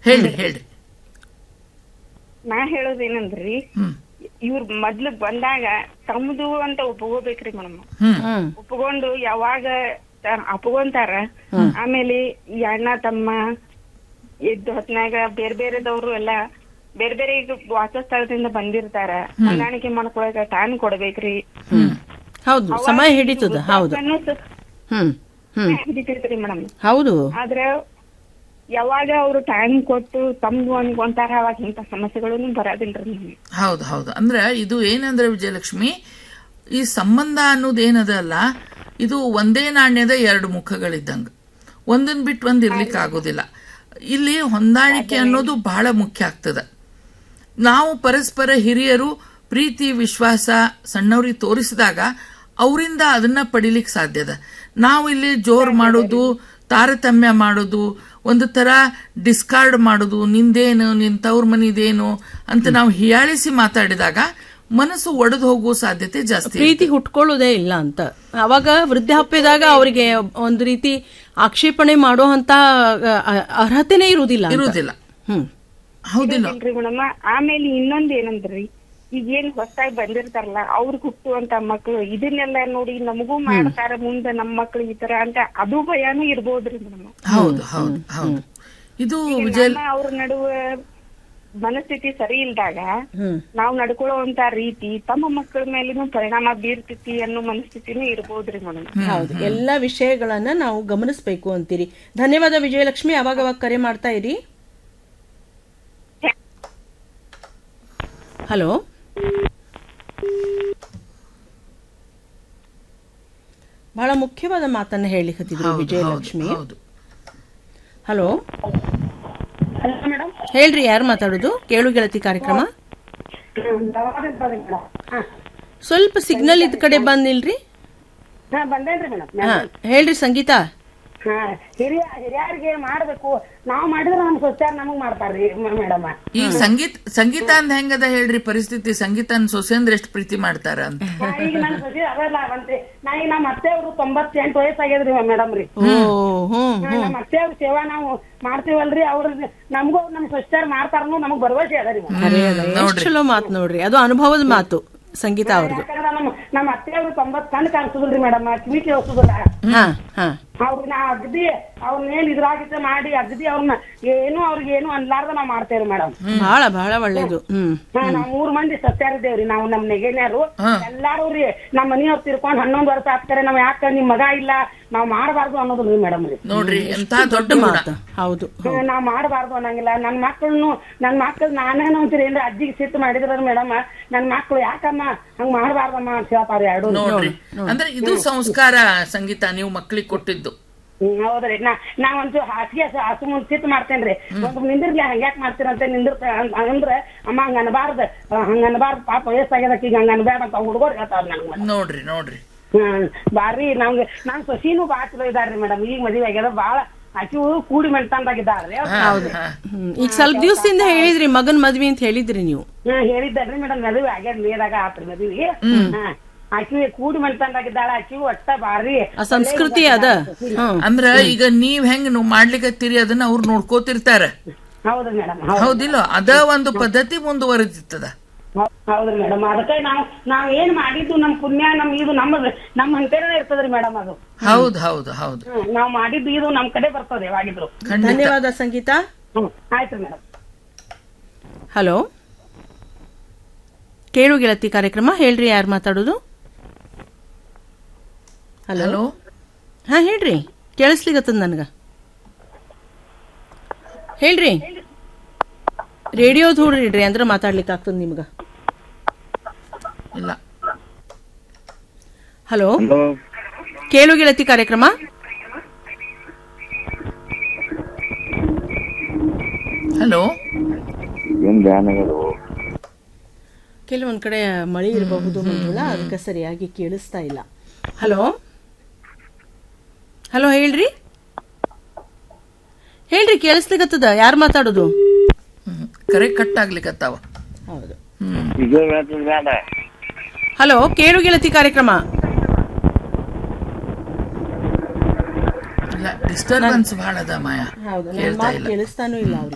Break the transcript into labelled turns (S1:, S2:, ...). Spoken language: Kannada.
S1: ಹೇಳ್ರಿ ಹೇಳ್ರಿ
S2: ನಾ ಹೇಳೋದೇನಂದ್ರಿ
S1: ಹ್ಮ್
S2: ಇವ್ರ ಮೊದ್ಲು ಬಂದಾಗ ತಮ್ದು ಅಂತ ಒಪ್ಕೋಬೇಕ್ರಿ ಮೇಡಮ್
S1: ಹ್ಮ್
S3: ಹ್ಮ್
S2: ಒಪ್ಕೊಂಡು ಯಾವಾಗ ತ- ಅಪ್ಕೊಂತಾರ ಆಮೇಲೆ ಈ ಅಣ್ಣ ತಮ್ಮ ಎದ್ದು ಹೊತ್ನಾಗ ಬೇರೆ ಬೇರೆದವ್ರು ಎಲ್ಲ ಬೇರೆ ಬೇರೆ ಈಗ ವಾಸಸ್ಥಳದಿಂದ ಬಂದಿರ್ತಾರ ಹೊಂದಾಣಿಕೆ ಮಾಡ್ಕೊಳಕ ಟೈಮ್ ಕೊಡ್ಬೇಕ್ರಿ
S3: ಹೌದು ಸಮಯ ಹಿಡಿತದ ಹೌದು ಹ್ಮ್ ಹ್ಮ್
S2: ಹಿಡಿತೈತ್ರಿ ಮೇಡಮ್
S3: ಹೌದು
S2: ಆದ್ರೆ ಯಾವಾಗ ಅವ್ರು ಟೈಮ್ ಕೊಟ್ಟು ತಮ್ದು ಅನ್ಕೊಂತಾರ ಅವಾಗ ಇಂತ ಸಮಸ್ಯೆಗಳು ಬರೋದಿಲ್ರಿ ನಮ್ಗೆ
S1: ಹೌದು ಹೌದು ಅಂದ್ರೆ ಇದು ಏನಂದ್ರೆ ವಿಜಯಲಕ್ಷ್ಮಿ ಈ ಸಂಬಂಧ ಅನ್ನೋದು ಏನದಲ್ಲ ಇದು ಒಂದೇ ನಾಣ್ಯದ ಎರಡು ಮುಖಗಳಿದ್ದಂಗ ಒಂದನ್ ಬಿಟ್ಟು ಒಂದ್ ಇರ್ಲಿಕ್ಕೆ ಆಗೋದಿಲ್ಲ ಇಲ್ಲಿ ಹೊಂದಾಣಿಕೆ ಅನ್ನೋದು ಬಹಳ ಮುಖ್ಯ ಆಗ್ತದೆ ನಾವು ಪರಸ್ಪರ ಹಿರಿಯರು ಪ್ರೀತಿ ವಿಶ್ವಾಸ ಸಣ್ಣವ್ರಿಗೆ ತೋರಿಸಿದಾಗ ಅವರಿಂದ ಅದನ್ನ ಪಡಿಲಿಕ್ಕೆ ಸಾಧ್ಯದ ನಾವು ಇಲ್ಲಿ ಜೋರ್ ಮಾಡೋದು ತಾರತಮ್ಯ ಮಾಡೋದು ಒಂದು ತರ ಡಿಸ್ಕಾರ್ಡ್ ಮಾಡೋದು ನಿಂದೇನು ನಿನ್ ತವ್ರ ಮನಿದೇನು ಅಂತ ನಾವು ಹಿಯಾಳಿಸಿ ಮಾತಾಡಿದಾಗ ಮನಸ್ಸು ಒಡೆದು ಹೋಗುವ ಸಾಧ್ಯತೆ ಜಾಸ್ತಿ
S3: ಪ್ರೀತಿ ಹುಟ್ಕೊಳ್ಳೋದೇ ಇಲ್ಲ ಅಂತ ಅವಾಗ ವೃದ್ಧಾಪ್ಯದಾಗ ಅವರಿಗೆ ಒಂದು ರೀತಿ ಆಕ್ಷೇಪಣೆ ಮಾಡುವಂತ ಅ- ಅರ್ಹತೆನೇ ಇರುವುದಿಲ್ಲ ಅಂತ.
S1: ಇರುವುದಿಲ್ಲ
S3: ಹ್ಮ್
S1: ಹೌದಿಲ್ಲ
S2: ಇಲ್ರಿ ಮೇಡಮ್ ಆಮೇಲೆ ಇನ್ನೊಂದ್ ಏನಂದ್ರಿ ಈಗ ಏನ್ ಹೊಸದಾಗಿ ಬಂದಿರ್ತಾರಲ್ಲ ಅವ್ರಿಗೆ ಹುಟ್ಟುವಂತ ಮಕ್ಳು ಇದನ್ನೆಲ್ಲ ನೋಡಿ ನಮಗೂ ಮಾಡ್ತಾರ ಮುಂದೆ ನಮ್ ಮಕ್ಳು ಈ ತರ ಅಂತ ಅದು ಭಯಾನು ಇರ್ಬೋದ್ರಿ ಮೇಡಮ್
S1: ಹೌದು ಹೌದು ಹೌದು ಇದು ವಿಜಯ
S2: ಅವ್ರ ನಡುವೆ ಮನಸ್ಥಿತಿ ಸರಿ ಇಲ್ದಾಗ
S3: ಹ್ಮ್
S2: ನಾವ್ ನಡ್ಕೊಳ್ಳುವಂತ ರೀತಿ ತಮ್ಮ ಮಕ್ಕಳ ಮೇಲೂ ಪರಿಣಾಮ ಬೀರ್ತೈತಿ ಅನ್ನೋ ಮನಸ್ಥಿತಿನೂ ಇರ್ಬೋದ್ರಿ ಮೇಡಮ್
S3: ಹೌದು ಎಲ್ಲ ವಿಷಯಗಳನ್ನ ನಾವು ಗಮನಿಸಬೇಕು ಅಂತೀರಿ ಧನ್ಯವಾದ ವಿಜಯಲಕ್ಷ್ಮಿ ಅವಾಗ ಅವಾಗ ಕರೆ ಮಾಡ್ತಾ ಇರಿ ಹಲೋ ಬಹಳ ಮುಖ್ಯವಾದ ಮಾತನ್ನ ಹೇಳಿಕತ್ತಿದ್ರು
S1: ಹೌದು,
S3: ವಿಜಯಲಕ್ಷ್ಮಿ
S1: ಹೌದು
S3: ಹಲೋ
S2: ಮೇಡಮ್
S3: ಹೇಳ್ರಿ ಯಾರು ಮಾತಾಡೋದು ಕೇಳು ಗೆಳತಿ ಕಾರ್ಯಕ್ರಮ ಸ್ವಲ್ಪ ಸಿಗ್ನಲ್ ಇದ್ ಕಡೆ ಬಂದಿಲ್ರಿ
S2: ಹಾ ಬಂದೇನ್ರಿ ಮೇಡಮ್
S3: ಹಾ ಹೇಳ್ರಿ ಸಂಗೀತಾ
S2: ಹಾ ಹಿರಿಯ ಹಿರಿಯರಿಗೆ ಮಾಡ್ಬೇಕು ನಾವ್ ಮಾಡಿದ್ರೆ ನಮ್ ಸೊಸ್ಯಾರ ನಮಗ್ ಮಾಡ್ತಾರ್ರಿ ಮೇಡಮ್
S1: ಈಗ ಸಂಗೀತ ಸಂಗೀತ ಅಂದ ಹೆಂಗದ ಹೇಳ್ರಿ ಪರಿಸ್ಥಿತಿ ಸಂಗೀತನ ಸೊಸೆಂದ್ರ ಎಷ್ಟು ಪ್ರೀತಿ ಮಾಡ್ತಾರ ಅಂತ
S2: ಈಗ ನನ್ ಸೊಸಿ ಅದಲ್ಲ ಬಂತ್ರಿ ನಾ ಈಗ ನಮ್ಮ ಅತ್ತೆ ಅವರು ತೊಂಬತ್ತೆಂಟು ವಯಸ್ಸಾಗ್ಯದ್ರಿ ಮೇಡಮ್ ರೀ
S3: ಓ ಹ್ಮ್
S2: ಹಾ, ನಮ್ಮ ಅತ್ತೆ ಅವ್ರ ಸೇವಾ ನಾವು ಮಾಡ್ತೀವಲ್ರಿ ಅವ್ರ ನಮಗೂ ನಮ್ ಸೊಸ್ಯಾರ ಮಾಡ್ತಾರನು ನಮಗ್ ಭರವಸೆ ಅದರಿ
S3: ಅರೆ ಅದ ಎಷ್ಟ್ ಚಲೋ ಮಾತು ನೋಡ್ರಿ ಅದು ಅನುಭವದ ಮಾತು ಸಂಗೀತ ಅವ್ರದ್ದು
S2: ಯಾಕಂದ್ರ ನಮ್ಮ ನಮ್ಮ ಅತ್ತೆ ಅವ್ರು ತೊಂಬತ್ ಕಣ್ ಕಾಣಿಸುದಿಲ್ರಿ ಮೇಡಮ್ ಕಿವಿ ಕೇಳಿಸುದಿಲ್ಲ
S3: ಹಾ ಹಾ
S2: ಅವ್ರನ್ನ ಅಗದಿ ಅವ್ರನ್ನೇನ್ ಇದ್ರಾಗಿತ್ತ ಮಾಡಿ ಅಗದಿ ಅವ್ರನ್ನ ಏನು ಅವ್ರಿಗೆ ಏನು ಅನ್ಲಾರ್ದ ನಾವ್ ಮಾಡ್ತೇವ್ರಿ ಮೇಡಮ್
S3: ಬಹಳ ಬಹಳ ಒಳ್ಳೇದು ಹ್ಮ್
S2: ಹಾ ನಾವ್ ಮೂರ್ ಮಂದಿ ಸತ್ಯಾರಿದ್ದೇವ್ರಿ ನಾವು ನಮ್ ನೆಗೆನ್ಯಾರು ಎಲ್ಲಾರು ರೀ ನಮ್ ಮನಿಯವ್ರು ತಿರ್ಕೊಂಡ್ ಹನ್ನೊಂದ್ ವರ್ಷ ಆಗ್ತಾರೆ ನಾವ್ ಯಾಕ ನಿಮ್ ಮಗ ಇಲ್ಲ ನಾವ್ ಮಾಡಬಾರ್ದು ಅನ್ನೋದ್ರಿ ಮೇಡಮ್ ರೀ
S1: ನೋಡ್ರಿ ಎಂತ ದೊಡ್ಡ ಗುಣ
S3: ಮಾತು ಹೌದು
S2: ನಾವ್ ಮಾಡಬಾರ್ದು ಅನ್ನಂಗಿಲ್ಲ ನನ್ ಮಕ್ಕಳನ್ನು ನನ್ ಮಕ್ಳು ನಾನೇನು ಅಂತೀರಿ ಏನ್ರಿ ಅಜ್ಜಿಗೆ ಸಿಟ್ಟು ಮಾಡಿದ್ರ ಮೇಡಮ್ ನನ್ ಮಕ್ಳು ಯಾಕಮ್ಮ ಹಂಗ್ ಮಾಡಬಾರ್ದಮ್ಮ ಅಂತ ಹೇಳ್ತಾರ ಎರಡು
S1: ನೋಡ್ರಿ ಅಂದ್ರೆ ಇದು ಸಂಸ್ಕಾರ ಸಂಗೀತ ನೀವು ಮಕ್ಕಳಿಗೆ ಕೊಟ್ಟಿದ್ದು
S2: ಹ್ಮ್, ಹೌದ್ರಿ ನಾ ನಾ ಒಂದು ಹಾಸಿಗೆ ಹಸು ಹಸು ಮುಂದ್ ಸಿಟ್ಟು ಮಾಡ್ತೇನ್ರಿ ಒಂದು ನಿಂದಿರ್ಲಿ ಹಂಗ್ಯಾಕ್ ಮಾಡ್ತೀರಂತ ನಿಂದಿರ್ತ ಅಂದ್ರೆ ಅಮ್ಮ ಹಂಗ ಅನ್ಬಾರ್ದು ಹಂಗ ಅನ್ಬಾರ್ದು ಪಾಪ ವಯಸ್ಸಾಗ್ಯದಕ್ಕೆ ಈಗ ಹಂಗ ಅನ್ಬೇಡ ಅಂತ ಹುಡುಗರು ಹೇಳ್ತಾರ ನಂಗೆ
S1: ನೋಡ್ರಿ ನೋಡ್ರಿ
S2: ಹ್ಮ್ ಬಾರಿ ನಮ್ಗೆ ನಾನ್ ಸೊಸೀನು ಬಾಳ ಚಲೋ ಇದಾರ್ರಿ ಮೇಡಮ್ ಈಗ ಮದ್ವೆ ಆಗ್ಯದ ಬಾಳ ಆಕಿ ಕೂಡಿ ಮೆಣ್ತಂದಾಗಿದ್ದಾರ್ರಿ
S1: ಹಾ, ಹಾ.
S3: ಹ್ಮ್. ಈಗ ಸ್ವಲ್ಪ ದಿವಸದಿಂದ ಹೇಳಿದ್ರಿ ಮಗನ್ ಮದ್ವಿ ಅಂತ ಹೇಳಿದ್ರಿ ನೀವು
S2: ಹಾ ಹೇಳಿದ್ದಾರ್ರಿ ಮೇಡಮ್ ಮದುವೆ ಆಗ್ಯಾದ ಮೇದಾಗ ಆತ್ರಿ ಮದ್ವಿ ಹಾ ಆಕಿ ಕೂಡಿ ಮೆಣ್ತಂದಾಗಿದ್ದಾಳ ಆಕಿ ಒಟ್ಟ ಬಾರಿ
S3: ಆ ಸಂಸ್ಕೃತಿ ಅದ ಹ್ಮ್
S1: ಅಂದ್ರ ಈಗ ನೀವ್ ಹೆಂಗ್ ನೀವು ಮಾಡ್ಲಿಕತ್ತೀರಿ ಅದನ್ನ ಅವ್ರು ನೋಡ್ಕೋತಿರ್ತಾರ
S2: ಹೌದ್ರಿ ಮೇಡಮ್
S1: ಹೌದಿಲ್ಲ ಅದ ಒಂದು ಪದ್ಧತಿ ಮುಂದುವರೆದಿರ್ತದ
S2: ಹೌದ್ರಿ ಮೇಡಮ್ ಅದಕ್ಕೆ ನಾವು ನಾವ್ ಏನ್ ಮಾಡಿದ್ದು ನಮ್ ಪುಣ್ಯ ನಮ್ ಇದು ನಮ್ಮ ನಮ್ ಹಂತೇನೆ ಇರ್ತದ್ರಿ ಮೇಡಮ್ ಅದು
S1: ಹೌದು ಹೌದು ಹೌದು
S2: ಹ್ಮ್, ನಾವ್ ಮಾಡಿದ್ದು ಇದು ನಮ್ ಕಡೆ ಬರ್ತದೆ ಯಾವಾಗಿದ್ರು
S1: ಖಂಡಿತ
S3: ಧನ್ಯವಾದ ಸಂಗೀತ
S2: ಹ್ಮ್ ಆಯ್ತು ಮೇಡಮ್
S3: ಹಲೋ ಕೇಳು ಗೆಳತಿ ಕಾರ್ಯಕ್ರಮ ಹೇಳ್ರಿ ಯಾರು ಮಾತಾಡೋದು ಹಲೋ
S1: ಹಲೋ
S3: ಹಾ ಹೇಳ್ರಿ ಕೇಳಿಸ್ಲಿಗತ್ತದ ನನಗ ಹೇಳ್ರಿ ರೇಡಿಯೋ ದೂರ ಇಡ್ರಿ ಅಂದ್ರೆ ಮಾತಾಡ್ಲಿಕ್ಕೆ ಆಗ್ತದ ನಿಮ್ಗ
S1: ಇಲ್ಲ
S3: ಹಲೋ ಕೇಳು ಗೆಳತಿ ಕಾರ್ಯಕ್ರಮ
S1: ಹಲೋ
S4: ಏನ್ ಧ್ಯಾನ ಆಗ್ಯದ
S3: ಕೆಲವೊಂದ್ ಕಡೆ ಮಳೆ ಇರಬಹುದು ಮಂಜುಳ ಅದಕ್ಕೆ ಸರಿಯಾಗಿ ಕೇಳಿಸ್ತಾ ಇಲ್ಲ ಹಲೋ ಹಲೋ ಹೇಳ್ರಿ ಹೇಳ್ರಿ ಕೇಳಿಸ್ಲಿಕತ್ತದ ಯಾರು ಮಾತಾಡೋದು
S1: ಹ್ಮ್. ಕರೆ ಕಟ್ ಆಗ್ಲಿಕತ್ತಾವ
S3: ಹೌದು
S1: ಹ್ಮ್
S4: ಈಗ ಹೇಳ್ತದ ಬೇಡ
S3: ಹಲೋ ಕೇಳು ಗೆಳತಿ ಕಾರ್ಯಕ್ರಮ
S1: ಇಲ್ಲ ಡಿಸ್ಟರ್ಬೆನ್ಸ್ ಬಹಳ ಅದ ಮಾಯಾ
S3: ಹೌದು ನನ್ನ
S1: ಕೇಳ್ತಾ
S3: ಮಾತು
S1: ಇಲ್ಲ
S3: ಕೇಳಿಸ್ತಾನೂ ಇಲ್ಲ ಅವ್ರಿಗೆ